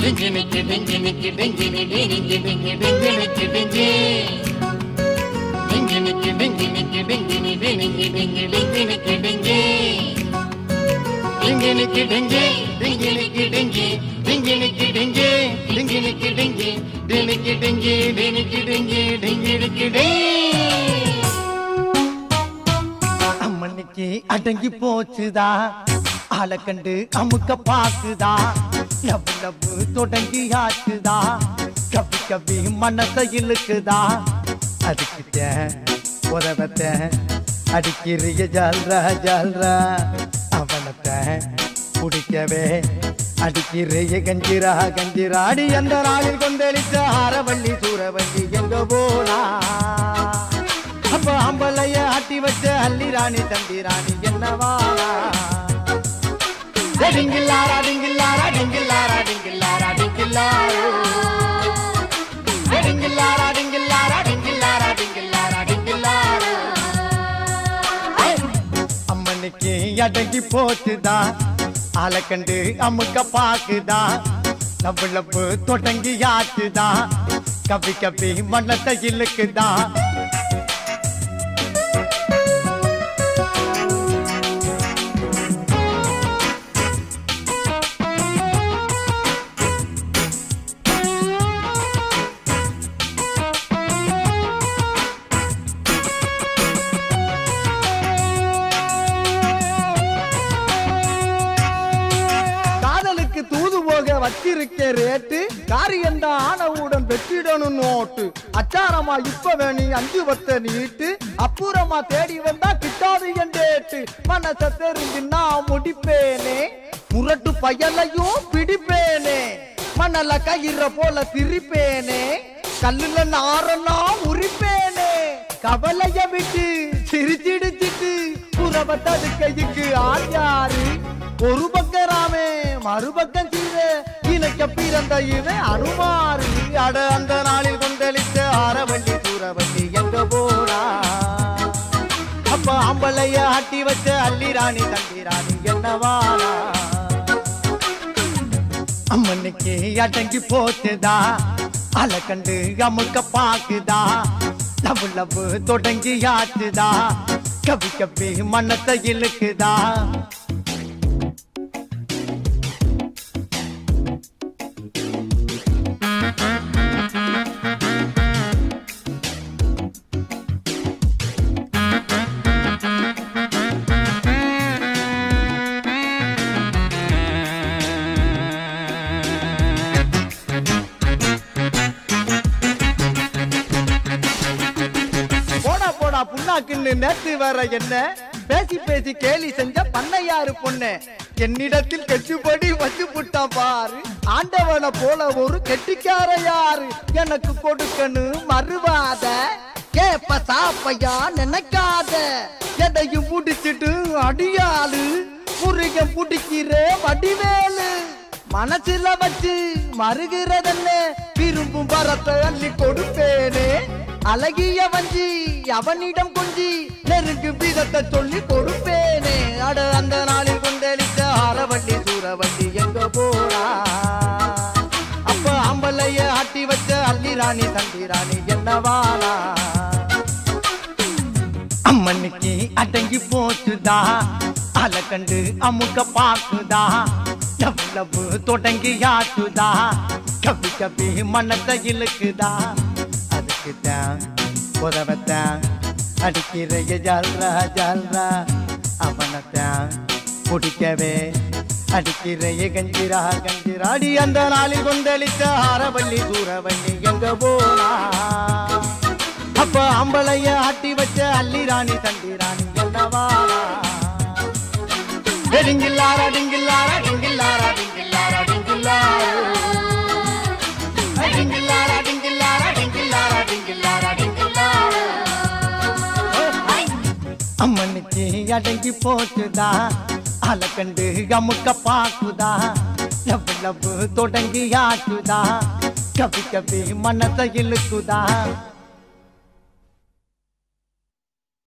டிங்கினிக்கு டிங்கினிக்கு டிங்கினி டிங்கினி டிங்கி டிங்கினிக்கு டிங்கி டிங்கினிக்கு டிங்கினிக்கு டிங்கினி டிங்கி டிங்கி டிங்கினிக்கு டிங்கி டிங்கினிக்கு டிங்கி டிங்கினிக்கு டிங்கி டிங்கினிக்கு டிங்கி டிங்கினிக்கு டிங்கி டினிக்கு டிங்கி டினிக்கு டிங்கி டிங்கினிக்கு டிங்கி அம்மனுக்கு அடங்கி போச்சுதா ஆளை கண்டு அமுக்க பாக்குதா லவ் லவ் தொடங்கி ஆச்சுதா கவி கவி மனசை இழுக்குதா அதுக்கிட்ட உதவத்த அடிக்கிறிய ஜால்ரா ஜால்ரா அவனத்தை குடிக்கவே அடிக்கிறிய கஞ்சிரா கஞ்சிரா அடி அந்த நாளில் கொந்தளித்த ஆரவள்ளி சூரவள்ளி எங்க போனா அப்ப அம்பலைய ஆட்டி வச்ச அள்ளி ராணி தம்பி ராணி என்னவாரா டிங்கில்லாரா டிங்கில்லாரா டிங்கில்லாரா டிங்கில்லாரா டிங்கில்லாரோ டிங்கில்லாரா டிங்கில்லாரா டிங்கில்லாரா டிங்கில்லாரா டிங்கில்லாரோ அம்மனுக்கு அடங்கி போச்சுதா ஆளை கண்டு அமுக்க பாக்குதா லவ் லவ் தொடங்கி ஆச்சுதா கவி கவி மனத்தை இழுக்குதா காதலுக்கு தூது போக வச்சிருக்க ரேட்டு காரியந்தா ஆனவுடன் வெற்றிடணும் நோட்டு அச்சாரமா இப்ப வேணி அஞ்சு பத்த நீட்டு அப்புறமா தேடி வந்தா கிட்டாது என் டேட்டு மனச தெரிஞ்சு நான் முடிப்பேனே முரட்டு பயலையும் பிடிப்பேனே மணல கயிற போல திரிப்பேனே கல்லுல நாரனா உரிப்பேனே கவலைய விட்டு சிரிச்சிடுச்சிட்டு புறவ தடுக்கைக்கு ஆள் யாரு ஒரு பக்கம் ராமே மறுபக்கம் சீர இணைக்க பிறந்த இவன் அருமாறு அட அந்த நாளில் கொந்தளித்த ஆரவள்ளி சூரவள்ளி எங்க போனா அப்ப அம்பளைய ஆட்டி வச்ச அள்ளி ராணி தம்பி ராணி என்னவானா அம்மனுக்கு அடங்கி போச்சுதா அலை கண்டு அமுக்க பாக்குதா லவ் லவ் தொடங்கி ஆச்சுதா கவி கவி மனத்தை இழுக்குதா போடா போடா புண்ணாக்குன்னு நேத்து வர என்ன பேசி பேசி கேலி செஞ்ச பண்ணையாரு பொண்ணு என்னிடத்தில் கெட்டுப்படி வச்சு புட்டான் பாரு ஆண்டவனை போல ஒரு கெட்டிக்கார யாரு எனக்கு கொடுக்கணும் மறுவாத கேப்ப சாப்பையா நினைக்காத எதையும் முடிச்சிட்டு அடியாளு முருகன் பிடிக்கிற வடிவேலு மனசுல வச்சு மறுகிறதல்ல விரும்பும் வரத்தை அள்ளி கொடுப்பேனே அழகிய வஞ்சி அவனிடம் கொஞ்சி நெருங்கு விதத்தை சொல்லி கொடுப்பேனே அட அந்த நாளில் கொந்தளித்த ஆரவள்ளி சூரவள்ளி எங்க போறா அப்ப அம்பலைய ஆட்டி வச்ச அள்ளி ராணி தண்டி ராணி என்னவானா அம்மனுக்கு அடங்கி போச்சுதா அலை கண்டு அமுக்க பாக்குதா லவ் லவ் தொடங்கி ஆச்சுதா கவி கவி மனத்தை இழுக்குதா அதுக்கு தான் உதவத்தான் அடிக்கிறைய ஜால்ரா ஜால்ரா அவனைத்தான் குடிக்கவே அடிக்கிறைய கஞ்சிரா கஞ்சிரா அடி அந்த நாளில் கொந்தளித்த ஆரவள்ளி சூரவள்ளி எங்க போனா அப்ப அம்பளைய ஆட்டி வச்ச அள்ளி ராணி தண்டி ராணி என்னவாரா டிங்கில்லாரா டிங்கில்லாரா டிங்கில்லாரா டிங்கில்லாரா டிங்கில்லாரா டிங்கில்லாரா டிங்கில்லாரா டிங்கில்லாரா டிங்கில்லாரா டிங்கில்லாரா அம்மனுக்கு அடங்கி போச்சுதா அலை கண்டு அமுக்க பாக்குதா லவ் லவ் தொடங்கி ஆச்சுதா கவி கவி மனசை இழுக்குதா